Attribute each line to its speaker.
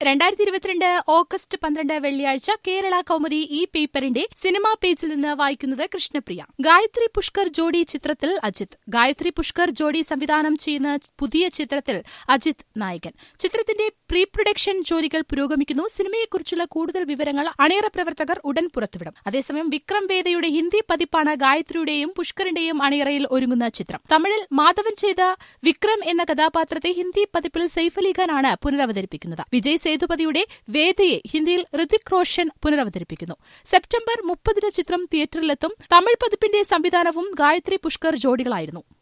Speaker 1: രണ്ടായിരത്തി ഇരുപത്തിരണ്ട് ഓഗസ്റ്റ് പന്ത്രണ്ട് വെള്ളിയാഴ്ച കേരള കൗമുദി ഈ പേപ്പറിന്റെ സിനിമാ പേജിൽ നിന്ന് വായിക്കുന്നത് കൃഷ്ണപ്രിയ ഗായത്രി പുഷ്കർ ജോഡി ചിത്രത്തിൽ അജിത് ഗായത്രി പുഷ്കർ ജോഡി സംവിധാനം ചെയ്യുന്ന പുതിയ ചിത്രത്തിൽ അജിത് നായകൻ ചിത്രത്തിന്റെ പ്രീ പ്രൊഡക്ഷൻ ജോലികൾ പുരോഗമിക്കുന്നു സിനിമയെക്കുറിച്ചുള്ള കൂടുതൽ വിവരങ്ങൾ അണിയറ പ്രവർത്തകർ ഉടൻ പുറത്തുവിടും അതേസമയം വിക്രം വേദയുടെ ഹിന്ദി പതിപ്പാണ് ഗായത്രിയുടെയും പുഷ്കറിന്റെയും അണിയറയിൽ ഒരുങ്ങുന്ന ചിത്രം തമിഴിൽ മാധവൻ ചെയ്ത വിക്രം എന്ന കഥാപാത്രത്തെ ഹിന്ദി പതിപ്പിൽ സെയ്ഫ് അലി ഖാനാണ് പുനരവതരിപ്പിക്കുന്നത് വിജയ് സേതുപതിയുടെ വേദയെ ഹിന്ദിയിൽ ഋതിക് റോഷൻ പുനരവതരിപ്പിക്കുന്നു സെപ്റ്റംബർ മുപ്പതിന് ചിത്രം തിയേറ്ററിലെത്തും തമിഴ് പതിപ്പിന്റെ സംവിധാനവും ഗായത്രി പുഷ്കർ ജോഡികളായിരുന്നു